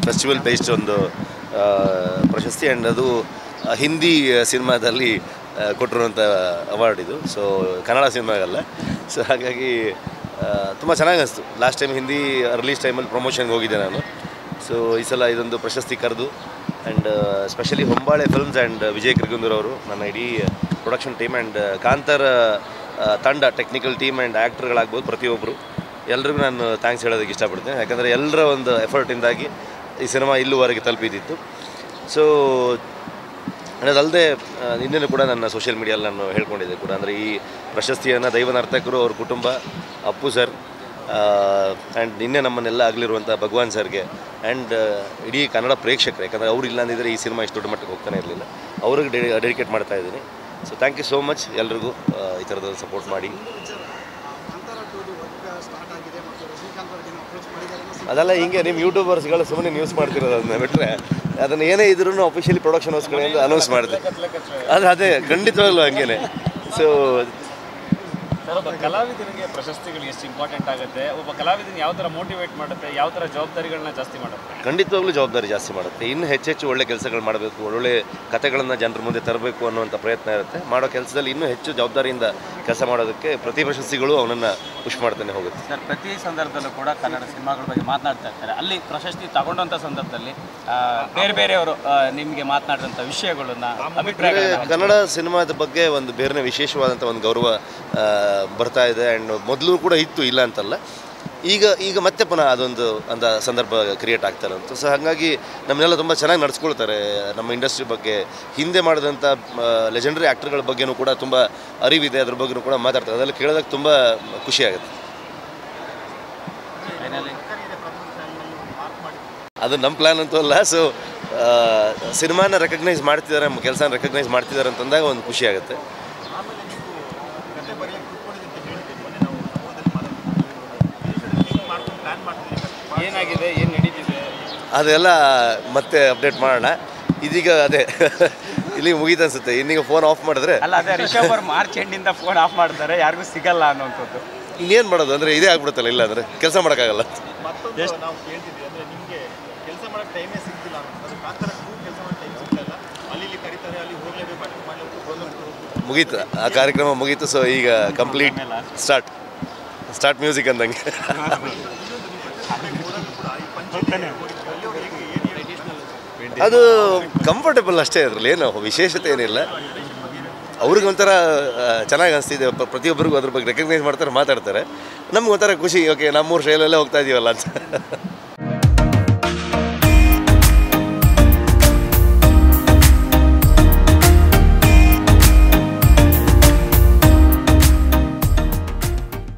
Festival based ಒಂದು ಆ, ಪ್ರಶಸ್ತಿ ಆ್ಯಂಡ್ ಅದು ಆ, ಹಿಂದಿ ಸಿನಿಮಾದಲ್ಲಿ ಕೊಟ್ಟಿರುವಂಥ ಅವಾರ್ಡ್ ಇದು ಸೊ ಕನ್ನಡ ಸಿನಿಮಾಗಲ್ಲ ಸೊ ಹಾಗಾಗಿ ತುಂಬ ಚೆನ್ನಾಗಿ ಅನಿಸ್ತು ಲಾಸ್ಟ್ ಟೈಮ್ ಹಿಂದಿ ರಿಲೀಸ್ ಟೈಮಲ್ಲಿ ಪ್ರಮೋಷನ್ಗೆ ಹೋಗಿದ್ದೆ ನಾನು ಸೊ ಈ ಸಲ ಇದೊಂದು ಪ್ರಶಸ್ತಿ ಕರೆದು and specially Hombale Films and Vijay Kiragandur ಅವರು ನನ್ನ ಇಡೀ ಪ್ರೊಡಕ್ಷನ್ ಟೀಮ್ ಆ್ಯಂಡ್ ಕಾಂತಾರ ಆ, ತಂಡ ಟೆಕ್ನಿಕಲ್ ಟೀಮ್ ಆ್ಯಂಡ್ ಆ್ಯಕ್ಟರ್ಗಳಾಗ್ಬೋದು ಪ್ರತಿಯೊಬ್ಬರು ಎಲ್ರಿಗೂ ನಾನು ಥ್ಯಾಂಕ್ಸ್ ಹೇಳೋದಕ್ಕೆ ಇಷ್ಟಪಡ್ತೇನೆ ಯಾಕಂದರೆ ಎಲ್ಲರ ಒಂದು ಎಫರ್ಟಿಂದಾಗಿ ಈ ಸಿನಿಮಾ ಇಲ್ಲುವರೆಗೆ ತಲುಪಿದ್ದಿತ್ತು ಸೊ ಅದಲ್ಲದೆ ನಿನ್ನೆ ಕೂಡ ನನ್ನ ಸೋಷಿಯಲ್ ಮೀಡಿಯಲ್ಲಿ ನಾನು ಹೇಳ್ಕೊಂಡಿದ್ದೆ ಕೂಡ ಅಂದರೆ ಈ ಪ್ರಶಸ್ತಿಯನ್ನು ದೈವ ನರ್ತಕರು ಅವ್ರ ಕುಟುಂಬ ಅಪ್ಪು ಸರ್ ಆ್ಯಂಡ್ ನಿನ್ನೆ ನಮ್ಮನ್ನೆಲ್ಲ ಆಗಲಿರುವಂಥ ಭಗವಾನ್ ಸರ್ಗೆ ಆ್ಯಂಡ್ ಇಡೀ ಕನ್ನಡ ಪ್ರೇಕ್ಷಕರು ಯಾಕಂದರೆ ಅವ್ರು ಇಲ್ಲ ಅಂದಿದ್ರೆ ಈ ಸಿನಿಮಾ ಇಷ್ಟು ದೊಡ್ಡ ಮಟ್ಟಕ್ಕೆ ಹೋಗ್ತಾನೆ ಇರಲಿಲ್ಲ ಅವ್ರಿಗೆ ಡೆಡಿ ಡೆಡಿಕೇಟ್ ಮಾಡ್ತಾ ಇದ್ದೀನಿ so thank you so much ಎಲ್ರಿಗೂ ಆ, ಈ ಥರದ ಸಪೋರ್ಟ್ ಮಾಡಿ ಕಾಂತಾರ ಟೂದು ವರ್ಕ್ ಸ್ಟಾರ್ಟ್ ಆಗಿದೆ ಮತ್ತು ರಜನಿಕಾಂತ್ ಅವ್ರಿಗೆ ಅಪ್ರೋಚ್ ಮಾಡಿದ್ದಾರೆ ಅನ್ನೋ ಅದೆಲ್ಲ ಹಿಂಗೆ ನಿಮ್ಮ ಯೂಟ್ಯೂಬರ್ಸ್ಗಳು ಸುಮ್ಮನೆ ನ್ಯೂಸ್ ಮಾಡ್ತಿರೋದು ಅದನ್ನ ಬಿಟ್ಟರೆ ಅದನ್ನು ಏನೇ ಇದ್ರೂ ಅಫಿಷಿಯಲಿ ಪ್ರೊಡಕ್ಷನ್ ಹೌಸ್ ಕಡೆಯಿಂದ ಅನೌನ್ಸ್ ಮಾಡಿದೆ ಅದು ಅದೇ ಖಂಡಿತವಾಗ್ಲೂ ಹಂಗೇನೆ ಸೊ ಸರ್ ಒಬ್ಬ ಕಲಾವಿದನಿಗೆ ಪ್ರಶಸ್ತಿಗಳು ಎಷ್ಟು ಇಂಪಾರ್ಟೆಂಟ್ ಆಗುತ್ತೆ ಒಬ್ಬ ಕಲಾವಿದನ ಯಾವ ಥರ ಮೋಟಿವೇಟ್ ಮಾಡುತ್ತೆ ಯಾವ ಥರ ಜವಾಬ್ದಾರಿಗಳನ್ನ ಜಾಸ್ತಿ ಮಾಡುತ್ತೆ ಖಂಡಿತವಾಗ್ಲೂ ಜವಾಬ್ದಾರಿ ಜಾಸ್ತಿ ಮಾಡುತ್ತೆ ಇನ್ನು ಹೆಚ್ಚೆಚ್ಚು ಒಳ್ಳೆ ಕೆಲಸಗಳು ಮಾಡಬೇಕು ಒಳ್ಳೊಳ್ಳೆ ಕಥೆಗಳನ್ನು ಜನರ ಮುಂದೆ ತರಬೇಕು ಅನ್ನುವಂಥ ಪ್ರಯತ್ನ ಇರುತ್ತೆ ಮಾಡೋ ಕೆಲಸದಲ್ಲಿ ಇನ್ನೂ ಹೆಚ್ಚು ಜವಾಬ್ದಾರಿಯಿಂದ ಕೆಲಸ ಮಾಡೋದಕ್ಕೆ ಪ್ರತಿ ಪ್ರಶಸ್ತಿಗಳು ಅವನನ್ನು ಪುಷ್ ಮಾಡ್ತಾನೆ ಹೋಗುತ್ತೆ ಸರ್ ಪ್ರತಿ ಸಂದರ್ಭದಲ್ಲೂ ಕೂಡ ಕನ್ನಡ ಸಿನಿಮಾಗಳ ಬಗ್ಗೆ ಮಾತನಾಡ್ತಾ ಇರ್ತಾರೆ ಅಲ್ಲಿ ಪ್ರಶಸ್ತಿ ತಗೊಂಡಂಥ ಸಂದರ್ಭದಲ್ಲಿ ಆ, ಬೇರೆ ಬೇರೆಯವರು ನಿಮಗೆ ಮಾತನಾಡಿದಂಥ ವಿಷಯಗಳನ್ನ ಅಭಿಪ್ರಾಯಗಳನ್ನ ಕನ್ನಡ ಸಿನಿಮಾದ ಬಗ್ಗೆ ಒಂದು ಬೇರೆ ವಿಶೇಷವಾದಂಥ ಒಂದು ಗೌರವ ಆ, ಬರ್ತಾ ಇದೆ ಆ್ಯಂಡ್ ಮೊದಲು ಕೂಡ ಇತ್ತು ಇಲ್ಲ ಅಂತಲ್ಲ ಈಗ ಈಗ ಮತ್ತೆ ಪುನಃ ಅದೊಂದು ಅಂತ ಸಂದರ್ಭ ಕ್ರಿಯೇಟ್ ಆಗ್ತಾರೆ ಅಂತ ಸೊ ಹಾಗಾಗಿ ನಮ್ಮನ್ನೆಲ್ಲ ತುಂಬ ಚೆನ್ನಾಗಿ ನಡ್ಸ್ಕೊಳ್ತಾರೆ ನಮ್ಮ ಇಂಡಸ್ಟ್ರಿ ಬಗ್ಗೆ ಹಿಂದೆ ಮಾಡಿದಂಥ ಲೆಜೆಂಡರಿ ಆ್ಯಕ್ಟರ್ಗಳ ಬಗ್ಗೆನೂ ಕೂಡ ತುಂಬ ಅರಿವಿದೆ ಅದ್ರ ಬಗ್ಗೆನೂ ಕೂಡ ಮಾತಾಡ್ತಾರೆ ಅದೆಲ್ಲ ಕೇಳೋದಕ್ಕೆ ತುಂಬ ಖುಷಿ ಆಗುತ್ತೆ ಫೈನಲಿ ಅದು ನಮ್ಮ ಪ್ಲ್ಯಾನ್ ಅಂತೂ ಅಲ್ಲ ಸೊ ಸಿನಿಮಾನ ರೆಕಗ್ನೈಸ್ ಮಾಡ್ತಿದ್ದಾರೆ ನಮ್ಮ ಕೆಲಸನ ರೆಕಗ್ನೈಸ್ ಮಾಡ್ತಿದ್ದಾರೆ ಅಂತಂದಾಗ ಒಂದು ಖುಷಿ ಆಗುತ್ತೆ ಆಮೇಲೆ ನೀವು ಕತೆ ಬರೆಯಕ್ಕೆ ಕೂತ್ಕೊಂಡಿದ್ದೆ ಅಂತ ಹೇಳಿದ್ದೆ ಮೊನ್ನೆ ನಾವು ಸಮೂಹದಲ್ಲಿ ಮಾತಾಡ್ತಿದ್ವಿ ಹಿಂಗೆ ಮಾಡ್ಕೊಂಡು ಪ್ಲ್ಯಾನ್ ಮಾಡ್ತಿದ್ದೀವಿ ಏನಾಗಿದೆ ಏನು ನಡೀತಿದೆ ಅದೆಲ್ಲ ಮತ್ತೆ ಅಪ್ಡೇಟ್ ಮಾಡೋಣ ಇದೀಗ ಅದೇ ಇಲ್ಲಿ ಮುಗೀತು ಅನ್ಸುತ್ತೆ ಇನ್ನೀಗ ಫೋನ್ ಆಫ್ ಮಾಡಿದ್ರೆ ಅಲ್ಲ ಅದೇ ರಿಷಬ್ ಅವ್ರು ಮಾರ್ಚ್ ಎಂಡಿಂದ ಫೋನ್ ಆಫ್ ಮಾಡ್ತಾರೆ ಯಾರಿಗೂ ಸಿಗಲ್ಲ ಅನ್ನೋಂಥದ್ದು ಇನ್ನೇನು ಮಾಡೋದು ಅಂದರೆ ಇದೇ ಆಗ್ಬಿಡುತ್ತಲ್ಲ ಇಲ್ಲ ಅಂದರೆ ಕೆಲಸ ಮಾಡೋಕ್ಕಾಗಲ್ಲ ಮತ್ತೊಂದು ನಾವು ಕೇಳ್ತಿದ್ವಿ ಅಂದರೆ ನಿಮಗೆ ಕೆಲಸ ಮಾಡೋಕ್ಕೆ ಟೈಮೇ ಸಿಗ್ತಿಲ್ಲ ಅನ್ನೋದು. ಅದು ಕಾಂತಾರ ಟೂ ಕೆಲಸ ಮಾಡೋ ಟೈಮ್ ಸಿಗ್ತಿಲ್ಲ ಅಲ್ಲಿ ಇಲ್ಲಿ ಕರೀತಾರೆ ಅಲ್ಲಿ ಹೋಗ್ಲೇಬೇಕು ಅಟೆಂಡ್ ಮಾಡಲೇಬೇಕು ಹೋಗ್ಲೇಬೇಕು ಮುಗೀತು ಆ ಕಾರ್ಯಕ್ರಮ ಮುಗೀತು ಸೊ ಈಗ ಕಂಪ್ಲೀಟ್ ಸ್ಟಾರ್ಟ್ ಸ್ಟಾರ್ಟ್ ಮ್ಯೂಸಿಕ್ ಅಂದಂಗೆ ಅದು ಕಂಫರ್ಟೇಬಲ್ ಅಷ್ಟೇ ಅದರಲ್ಲಿ ಏನು ವಿಶೇಷತೆ ಏನಿಲ್ಲ ಅವ್ರಿಗೆ ಒಂಥರ ಆ, ಚೆನ್ನಾಗಿ ಅನಿಸ್ತಿದೆ ಪ್ರತಿಯೊಬ್ಬರಿಗೂ ಅದ್ರ ಬಗ್ಗೆ ರೆಕಗ್ನೈಸ್ ಮಾಡ್ತಾರೆ ಮಾತಾಡ್ತಾರೆ ನಮ್ಗೆ ಒಂಥರ ಖುಷಿ ಓಕೆ ನಮ್ಮೂರು ಶೈಲಲ್ಲೇ ಹೋಗ್ತಾ ಇದೀವಲ್ಲ ಅಂತ